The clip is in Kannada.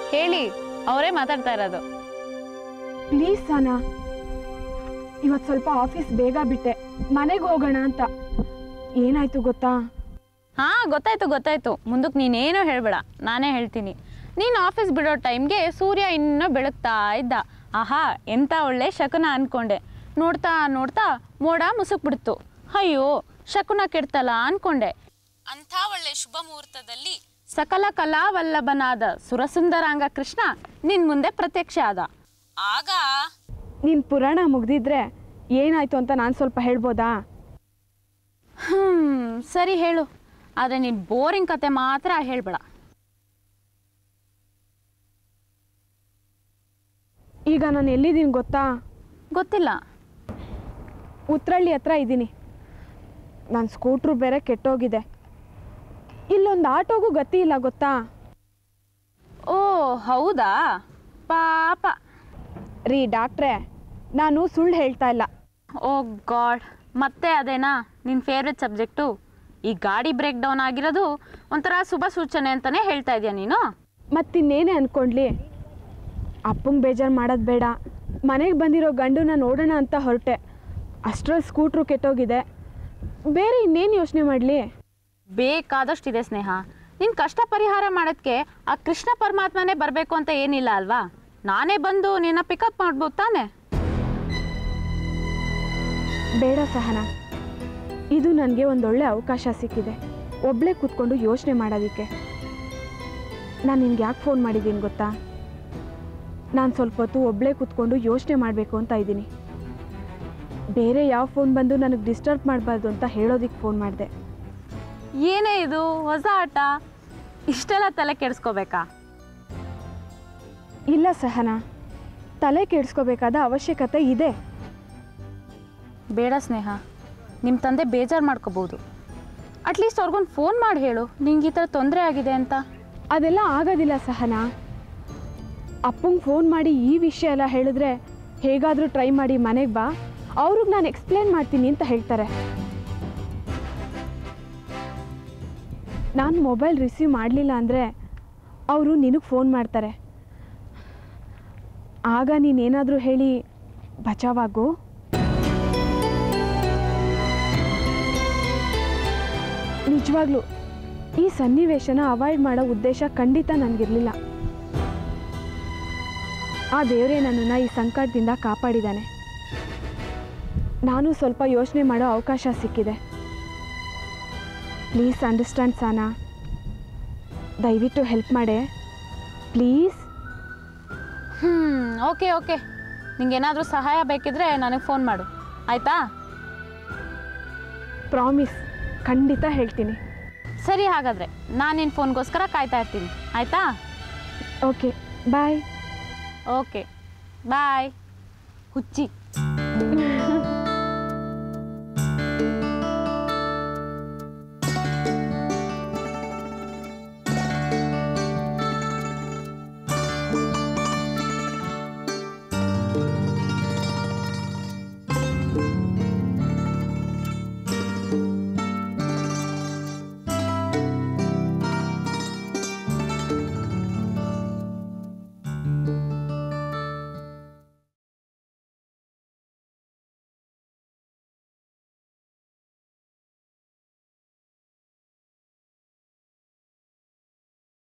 ಹೇಳಿ ಅವರೇ ಮಾತಾಡ್ತಾ ಇರೋದು ಪ್ಲೀಸ್ ಸಾನಾ ಇವತ್ತು ಸ್ವಲ್ಪ ಆಫೀಸ್ ಬೇಗ ಬಿಟ್ಟೆ ಮನೆಗೆ ಹೋಗೋಣ ಅಂತ ಏನಾಯ್ತು ಗೊತ್ತಾ ಹಾ ಗೊತ್ತಾಯ್ತು ಗೊತ್ತಾಯ್ತು ಮುಂದಕ್ಕೆ ನೀನೇನೋ ಹೇಳ್ಬೇಡ ನಾನೇ ಹೇಳ್ತೀನಿ ನೀನು ಆಫೀಸ್ ಬಿಡೋ ಟೈಮ್ಗೆ ಸೂರ್ಯ ಇನ್ನೂ ಬೆಳಗ್ತಾ ಇದ್ದ ಆಹಾ ಎಂಥ ಒಳ್ಳೆ ಶಕುನ ಅನ್ಕೊಂಡೆ ನೋಡ್ತಾ ನೋಡ್ತಾ ಮೋಡ ಮುಸುಕ್ಬಿಡ್ತು ಅಯ್ಯೋ ಶಕುನ ಕೆಡ್ತಲ್ಲ ಅನ್ಕೊಂಡೆ ಅಂಥ ಒಳ್ಳೆ ಶುಭ ಮುಹೂರ್ತದಲ್ಲಿ ಸಕಲ ಕಲಾವಲ್ಲಭನಾದ ಸುರಸುಂದರಾಂಗ ಕೃಷ್ಣ ನಿನ್ ಮುಂದೆ ಪ್ರತ್ಯಕ್ಷ ಆದ ಆಗ ನಿನ್ನ ಪುರಾಣ ಮುಗ್ದಿದ್ರೆ ಏನಾಯ್ತು ಅಂತ ನಾನು ಸ್ವಲ್ಪ ಹೇಳ್ಬೋದಾ ಹ್ಮ್ ಸರಿ ಹೇಳು ಆದರೆ ನೀನು ಬೋರಿಂಗ್ ಕತೆ ಮಾತ್ರ ಹೇಳ್ಬೇಡ ಈಗ ನಾನು ಎಲ್ಲಿದ್ದೀನಿ ಗೊತ್ತಾ ಗೊತ್ತಿಲ್ಲ ಉತ್ರಳ್ಳಿ ಹತ್ರ ಇದ್ದೀನಿ ನನ್ನ ಸ್ಕೂಟ್ರು ಬೇರೆ ಕೆಟ್ಟೋಗಿದೆ ಇಲ್ಲೊಂದು ಆಟೋಗೂ ಗತಿ ಇಲ್ಲ ಗೊತ್ತಾ ಓ ಹೌದಾ ಪಾಪ ರೀ ಡಾಕ್ಟ್ರೇ ನಾನು ಸುಳ್ಳು ಹೇಳ್ತಾ ಇಲ್ಲ ಓ ಗಾಡ್ ಮತ್ತೆ ಅದೇನಾ ನಿನ್ನ ಫೇವ್ರೆಟ್ ಸಬ್ಜೆಕ್ಟು ಈ ಗಾಡಿ ಬ್ರೇಕ್ ಡೌನ್ ಆಗಿರೋದು ಒಂಥರ ಶುಭ ಸೂಚನೆ ಅಂತಲೇ ಹೇಳ್ತಾ ಇದೆಯಾ ನೀನು ಮತ್ತಿನ್ನೇನೇ ಅಂದ್ಕೊಂಡ್ಲಿ ಅಪ್ಪಂಗೆ ಬೇಜಾರು ಮಾಡೋದು ಬೇಡ ಮನೆಗೆ ಬಂದಿರೋ ಗಂಡನ ನೋಡೋಣ ಅಂತ ಹೊರಟೆ ಅಷ್ಟರಲ್ಲಿ ಸ್ಕೂಟ್ರು ಕೆಟ್ಟೋಗಿದೆ ಬೇರೆ ಇನ್ನೇನು ಯೋಚನೆ ಮಾಡಲಿ ಬೇಕಾದಷ್ಟಿದೆ ಸ್ನೇಹ ನಿನ್ನ ಕಷ್ಟ ಪರಿಹಾರ ಮಾಡೋಕ್ಕೆ ಆ ಕೃಷ್ಣ ಪರಮಾತ್ಮನೇ ಬರಬೇಕು ಅಂತ ಏನಿಲ್ಲ ಅಲ್ವಾ ನಾನೇ ಬಂದು ನಿನ್ನ ಪಿಕಪ್ ಮಾಡ್ಬೋದು ತಾನೆ ಬೇಡ ಸಹನ ಇದು ನನಗೆ ಒಂದೊಳ್ಳೆ ಅವಕಾಶ ಸಿಕ್ಕಿದೆ ಒಬ್ಬಳೇ ಕೂತ್ಕೊಂಡು ಯೋಚನೆ ಮಾಡೋದಕ್ಕೆ ನಾನು ನಿನ್ಗೆ ಯಾಕೆ ಫೋನ್ ಮಾಡಿದ್ದೀನಿ ಗೊತ್ತಾ ನಾನು ಸ್ವಲ್ಪ ಹೊತ್ತು ಒಬ್ಬಳೇ ಕೂತ್ಕೊಂಡು ಯೋಚನೆ ಮಾಡಬೇಕು ಅಂತ ಇದ್ದೀನಿ ಬೇರೆ ಯಾವ ಫೋನ್ ಬಂದು ನನಗೆ ಡಿಸ್ಟರ್ಬ್ ಮಾಡಬಾರ್ದು ಅಂತ ಹೇಳೋದಕ್ಕೆ ಫೋನ್ ಮಾಡಿದೆ ಏನೇ ಇದು ಹೊಸ ಆಟ ಇಷ್ಟೆಲ್ಲ ತಲೆ ಕೆಡಿಸ್ಕೋಬೇಕಾ ಇಲ್ಲ ಸಹನ ತಲೆ ಕೆಡಿಸ್ಕೋಬೇಕಾದ ಅವಶ್ಯಕತೆ ಇದೆ ಬೇಡ ಸ್ನೇಹ ನಿಮ್ಮ ತಂದೆ ಬೇಜಾರು ಮಾಡ್ಕೋಬೋದು ಅಟ್ಲೀಸ್ಟ್ ಅವ್ರಿಗೊಂದು ಫೋನ್ ಮಾಡಿ ಹೇಳು ನಿಂಗೆ ಈ ಥರ ತೊಂದರೆ ಆಗಿದೆ ಅಂತ ಅದೆಲ್ಲ ಆಗೋದಿಲ್ಲ ಸಹನ ಅಪ್ಪಂಗೆ ಫೋನ್ ಮಾಡಿ ಈ ವಿಷಯ ಎಲ್ಲ ಹೇಳಿದ್ರೆ ಹೇಗಾದರೂ ಟ್ರೈ ಮಾಡಿ ಮನೆಗೆ ಬಾ ಅವ್ರಿಗೆ ನಾನು ಎಕ್ಸ್ಪ್ಲೇನ್ ಮಾಡ್ತೀನಿ ಅಂತ ಹೇಳ್ತಾರೆ ನಾನು ಮೊಬೈಲ್ ರಿಸೀವ್ ಮಾಡಲಿಲ್ಲ ಅಂದರೆ ಅವರು ನಿನಗೆ ಫೋನ್ ಮಾಡ್ತಾರೆ ಆಗ ನೀನೇನಾದರೂ ಹೇಳಿ ಬಚಾವಾಗು ನಿಜವಾಗ್ಲೂ ಈ ಸನ್ನಿವೇಶನ ಅವಾಯ್ಡ್ ಮಾಡೋ ಉದ್ದೇಶ ಖಂಡಿತ ನನಗಿರಲಿಲ್ಲ ಆ ದೇವರೇ ನನ್ನನ್ನು ಈ ಸಂಕಟದಿಂದ ಕಾಪಾಡಿದ್ದಾನೆ ನಾನು ಸ್ವಲ್ಪ ಯೋಚನೆ ಮಾಡೋ ಅವಕಾಶ ಸಿಕ್ಕಿದೆ ಪ್ಲೀಸ್ ಅಂಡರ್ಸ್ಟ್ಯಾಂಡ್ ಸಾನಾ ದಯವಿಟ್ಟು ಹೆಲ್ಪ್ ಮಾಡೆ ಪ್ಲೀಸ್ ಹ್ಞೂ ಓಕೆ ಓಕೆ ನಿಂಗೇನಾದರೂ ಸಹಾಯ ಬೇಕಿದ್ರೆ ನನಗೆ ಫೋನ್ ಮಾಡು ಆಯಿತಾ ಪ್ರಾಮಿಸ್ ಖಂಡಿತ ಹೇಳ್ತೀನಿ ಸರಿ ಹಾಗಾದರೆ ನಾನು ನಿನ್ನ ಫೋನ್ಗೋಸ್ಕರ ಕಾಯ್ತಾ ಇರ್ತೀನಿ ಆಯಿತಾ ಓಕೆ ಬಾಯ್ ಓಕೆ ಬಾಯ್ ಹುಚ್ಚಿ